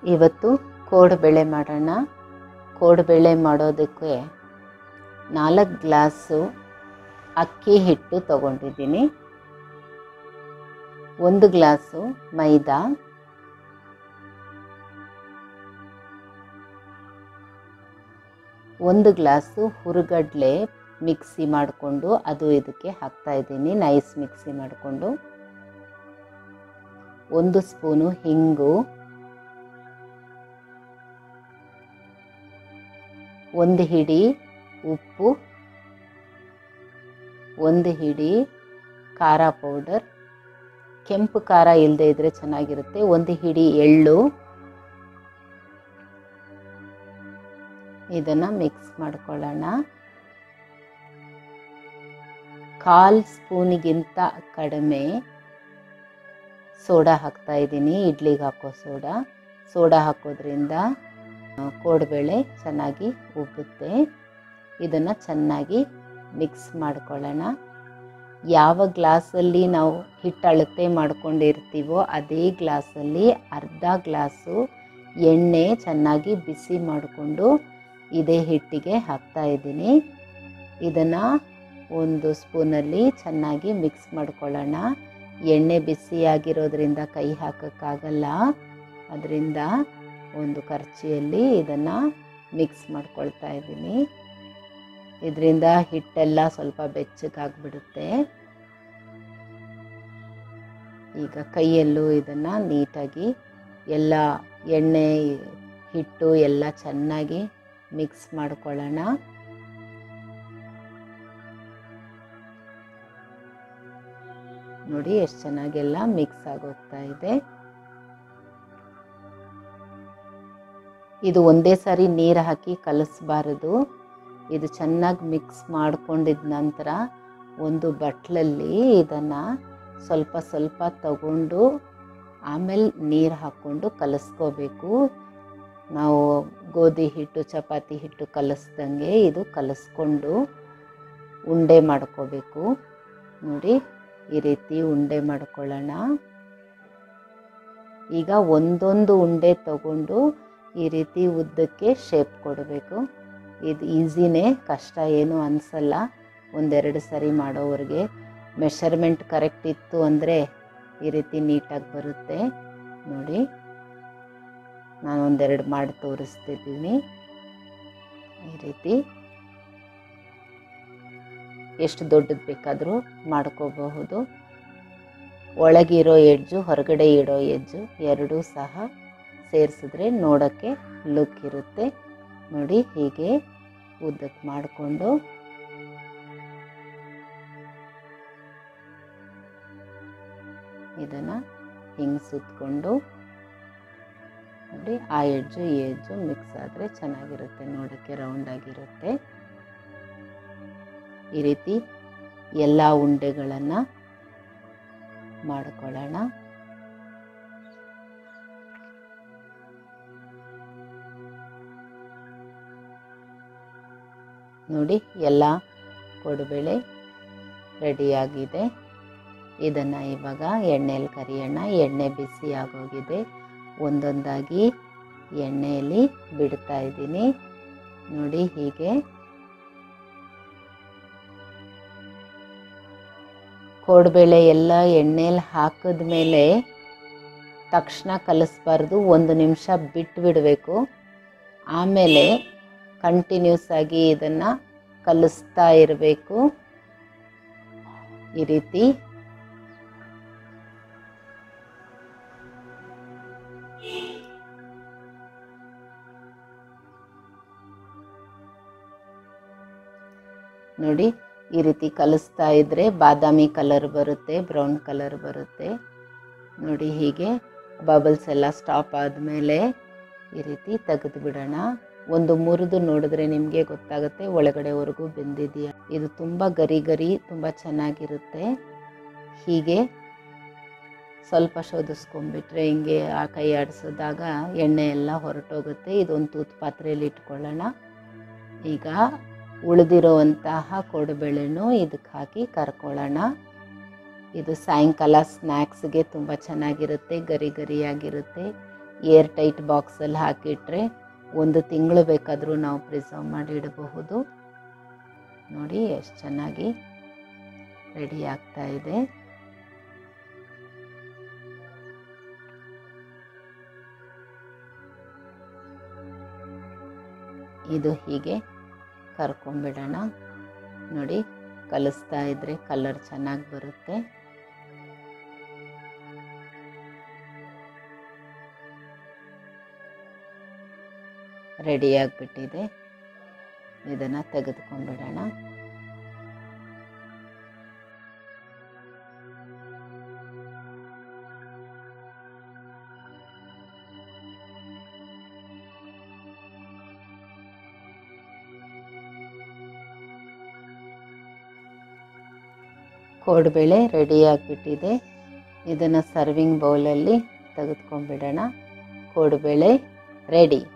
ಇವತ್ತು ಕೋಡುಬಳೆ ಮಾಡೋಣ ಕೋಡುಬಳೆ ಮಾಡೋದಕ್ಕೆ ನಾಲ್ಕು ಗ್ಲಾಸು ಅಕ್ಕಿ ಹಿಟ್ಟು ತಗೊಂಡಿದ್ದೀನಿ ಒಂದು ಗ್ಲಾಸು ಮೈದಾ ಒಂದು ಗ್ಲಾಸು ಹುರುಗಡ್ಲೆ ಮಿಕ್ಸಿ ಮಾಡಿಕೊಂಡು ಅದು ಇದಕ್ಕೆ ಹಾಕ್ತಾ ಇದ್ದೀನಿ ನೈಸ್ ಮಿಕ್ಸಿ ಮಾಡಿಕೊಂಡು ಒಂದು ಸ್ಪೂನು ಹಿಂಗು ಒಂದು ಹಿಡಿ ಉಪ್ಪು ಒಂದು ಹಿಡಿ ಖಾರ ಪೌಡರ್ ಕೆಂಪು ಖಾರ ಇಲ್ಲದೆ ಇದ್ರೆ ಚೆನ್ನಾಗಿರುತ್ತೆ ಒಂದು ಹಿಡಿ ಎಳ್ಳು ಇದನ್ನು ಮಿಕ್ಸ್ ಮಾಡ್ಕೊಳ್ಳೋಣ ಕಾಲ್ ಸ್ಪೂನಿಗಿಂತ ಕಡಿಮೆ ಸೋಡಾ ಹಾಕ್ತಾ ಇದ್ದೀನಿ ಇಡ್ಲಿಗೆ ಹಾಕೋ ಸೋಡಾ ಸೋಡಾ ಹಾಕೋದ್ರಿಂದ ಕೋಡುಬೇಳೆ ಚೆನ್ನಾಗಿ ಉಬ್ಬುತ್ತೆ ಇದನ್ನು ಚೆನ್ನಾಗಿ ಮಿಕ್ಸ್ ಮಾಡ್ಕೊಳ್ಳೋಣ ಯಾವ ಗ್ಲಾಸಲ್ಲಿ ನಾವು ಹಿಟ್ಟು ಅಳತೆ ಮಾಡ್ಕೊಂಡಿರ್ತೀವೋ ಅದೇ ಗ್ಲಾಸಲ್ಲಿ ಅರ್ಧ ಗ್ಲಾಸು ಎಣ್ಣೆ ಚೆನ್ನಾಗಿ ಬಿಸಿ ಮಾಡಿಕೊಂಡು ಇದೇ ಹಿಟ್ಟಿಗೆ ಹಾಕ್ತಾ ಇದ್ದೀನಿ ಇದನ್ನು ಒಂದು ಸ್ಪೂನಲ್ಲಿ ಚೆನ್ನಾಗಿ ಮಿಕ್ಸ್ ಮಾಡ್ಕೊಳ್ಳೋಣ ಎಣ್ಣೆ ಬಿಸಿಯಾಗಿರೋದ್ರಿಂದ ಕೈ ಹಾಕೋಕ್ಕಾಗಲ್ಲ ಅದರಿಂದ ಒಂದು ಕರ್ಚಿಯಲ್ಲಿ ಇದನ್ನು ಮಿಕ್ಸ್ ಮಾಡ್ಕೊಳ್ತಾ ಇದ್ದೀನಿ ಇದರಿಂದ ಹಿಟ್ಟೆಲ್ಲ ಸ್ವಲ್ಪ ಬೆಚ್ಚಗಾಗ್ಬಿಡುತ್ತೆ ಈಗ ಕೈಯಲ್ಲೂ ಇದನ್ನು ನೀಟಾಗಿ ಎಲ್ಲ ಎಣ್ಣೆ ಹಿಟ್ಟು ಎಲ್ಲ ಚೆನ್ನಾಗಿ ಮಿಕ್ಸ್ ಮಾಡ್ಕೊಳ್ಳೋಣ ನೋಡಿ ಎಷ್ಟು ಚೆನ್ನಾಗೆಲ್ಲ ಮಿಕ್ಸ್ ಆಗೋಗ್ತಾ ಇದೆ ಇದು ಒಂದೇ ಸಾರಿ ನೀರು ಹಾಕಿ ಕಲಿಸ್ಬಾರದು ಇದು ಚೆನ್ನಾಗಿ ಮಿಕ್ಸ್ ಮಾಡ್ಕೊಂಡಿದ ನಂತರ ಒಂದು ಬಟ್ಲಲ್ಲಿ ಇದನ್ನು ಸ್ವಲ್ಪ ಸ್ವಲ್ಪ ತಗೊಂಡು ಆಮೇಲೆ ನೀರು ಹಾಕ್ಕೊಂಡು ಕಲಿಸ್ಕೋಬೇಕು ನಾವು ಗೋಧಿ ಹಿಟ್ಟು ಚಪಾತಿ ಹಿಟ್ಟು ಕಲಿಸ್ದಂಗೆ ಇದು ಕಲಿಸ್ಕೊಂಡು ಉಂಡೆ ಮಾಡ್ಕೋಬೇಕು ನೋಡಿ ಈ ರೀತಿ ಉಂಡೆ ಮಾಡ್ಕೊಳ್ಳೋಣ ಈಗ ಒಂದೊಂದು ಉಂಡೆ ತಗೊಂಡು ಈ ರೀತಿ ಉದ್ದಕ್ಕೆ ಶೇಪ್ ಕೊಡಬೇಕು ಇದು ಈಸಿನೇ ಕಷ್ಟ ಏನೂ ಅನಿಸಲ್ಲ ಒಂದೆರಡು ಸರಿ ಮಾಡೋವ್ರಿಗೆ ಮೆಷರ್ಮೆಂಟ್ ಕರೆಕ್ಟ್ ಇತ್ತು ಅಂದರೆ ಈ ರೀತಿ ನೀಟಾಗಿ ಬರುತ್ತೆ ನೋಡಿ ನಾನು ಒಂದೆರಡು ಮಾಡಿ ತೋರಿಸ್ತಿದ್ದೀನಿ ಈ ರೀತಿ ಎಷ್ಟು ದೊಡ್ಡದು ಬೇಕಾದರೂ ಮಾಡ್ಕೋಬಹುದು ಒಳಗಿರೋ ಎಡ್ಜು ಹೊರಗಡೆ ಇಡೋ ಎಡ್ಜು ಎರಡೂ ಸಹ ಸೇರಿಸಿದ್ರೆ ನೋಡೋಕ್ಕೆ ಲುಕ್ ಇರುತ್ತೆ ನೋಡಿ ಹೀಗೆ ಉದ್ದಕ್ಕೆ ಮಾಡಿಕೊಂಡು ಇದನ್ನು ಹಿಂಗೆ ಸುತ್ತಕೊಂಡು ನೋಡಿ ಆ ಎಡ್ಜು ಈ ಎಡ್ಜು ಮಿಕ್ಸ್ ಆದರೆ ಚೆನ್ನಾಗಿರುತ್ತೆ ನೋಡೋಕ್ಕೆ ರೌಂಡಾಗಿರುತ್ತೆ ಈ ರೀತಿ ಎಲ್ಲ ಉಂಡೆಗಳನ್ನು ಮಾಡಿಕೊಳ್ಳೋಣ ನೋಡಿ ಎಲ್ಲ ಕೊಡುಬೇಳೆ ರೆಡಿಯಾಗಿದೆ ಇದನ್ನು ಇವಾಗ ಎಣ್ಣೆಯಲ್ಲಿ ಕರಿಯೋಣ ಎಣ್ಣೆ ಬಿಸಿ ಆಗೋಗಿದೆ ಒಂದೊಂದಾಗಿ ಎಣ್ಣೆಯಲ್ಲಿ ಬಿಡ್ತಾ ಇದ್ದೀನಿ ನೋಡಿ ಹೀಗೆ ಕೋಡುಬೇಳೆ ಎಲ್ಲ ಎಣ್ಣೆಯಲ್ಲಿ ಹಾಕಿದ್ಮೇಲೆ ತಕ್ಷಣ ಕಲಿಸ್ಬಾರ್ದು ಒಂದು ನಿಮಿಷ ಬಿಟ್ಟು ಬಿಡಬೇಕು ಆಮೇಲೆ ಕಂಟಿನ್ಯೂಸ್ ಆಗಿ ಇದನ್ನು ಕಲಿಸ್ತಾ ಇರಬೇಕು ಈ ರೀತಿ ನೋಡಿ ಈ ರೀತಿ ಕಲಿಸ್ತಾ ಇದ್ದರೆ ಬಾದಾಮಿ ಕಲರ್ ಬರುತ್ತೆ ಬ್ರೌನ್ ಕಲರ್ ಬರುತ್ತೆ ನೋಡಿ ಹೀಗೆ ಬಬಲ್ಸ್ ಎಲ್ಲ ಸ್ಟಾಪ್ ಆದಮೇಲೆ ಈ ರೀತಿ ತೆಗೆದು ಬಿಡೋಣ ಒಂದು ಮುರಿದು ನೋಡಿದ್ರೆ ನಿಮಗೆ ಗೊತ್ತಾಗುತ್ತೆ ಒಳಗಡೆವರೆಗೂ ಬೆಂದಿದೆಯಾ ಇದು ತುಂಬ ಗರಿ ಗರಿ ತುಂಬ ಚೆನ್ನಾಗಿರುತ್ತೆ ಹೀಗೆ ಸ್ವಲ್ಪ ಶೋಧಿಸ್ಕೊಂಡ್ಬಿಟ್ರೆ ಹಿಂಗೆ ಆ ಕೈ ಆಡಿಸಿದಾಗ ಎಣ್ಣೆ ಎಲ್ಲ ಹೊರಟೋಗುತ್ತೆ ಇದೊಂದು ತೂತು ಪಾತ್ರೆಯಲ್ಲಿ ಇಟ್ಕೊಳ್ಳೋಣ ಈಗ ಉಳಿದಿರುವಂತಹ ಕೋಡುಬೇಳೆನೂ ಇದಕ್ಕೆ ಹಾಕಿ ಕರ್ಕೊಳ್ಳೋಣ ಇದು ಸಾಯಂಕಾಲ ಸ್ನ್ಯಾಕ್ಸ್ಗೆ ತುಂಬ ಚೆನ್ನಾಗಿರುತ್ತೆ ಗರಿ ಗರಿಯಾಗಿರುತ್ತೆ ಏರ್ ಟೈಟ್ ಬಾಕ್ಸಲ್ಲಿ ಹಾಕಿಟ್ರೆ ಒಂದು ತಿಂಗಳು ಬೇಕಾದರೂ ನಾವು ಪ್ರಿಸರ್ವ್ ಮಾಡಿ ಇಡಬಹುದು ನೋಡಿ ಎಷ್ಟು ಚೆನ್ನಾಗಿ ರೆಡಿ ಆಗ್ತಾ ಇದೆ ಇದು ಹೀಗೆ ಕರ್ಕೊಂಬಿಡೋಣ ನೋಡಿ ಕಲಿಸ್ತಾ ಇದ್ರೆ ಕಲರ್ ಚೆನ್ನಾಗಿ ಬರುತ್ತೆ ರೆಡಿ ಆಗಿಬಿಟ್ಟಿದೆ ಇದನ್ನು ತೆಗೆದುಕೊಂಡ್ಬಿಡೋಣ ಕೋಡ್ಬೇಳೆ ರೆಡಿ ಆಗಿಬಿಟ್ಟಿದೆ ಇದನ್ನು ಸರ್ವಿಂಗ್ ಬೌಲಲ್ಲಿ ತೆಗೆದುಕೊಂಡ್ಬಿಡೋಣ ಕೋಡ್ಬೇಳೆ ರೆಡಿ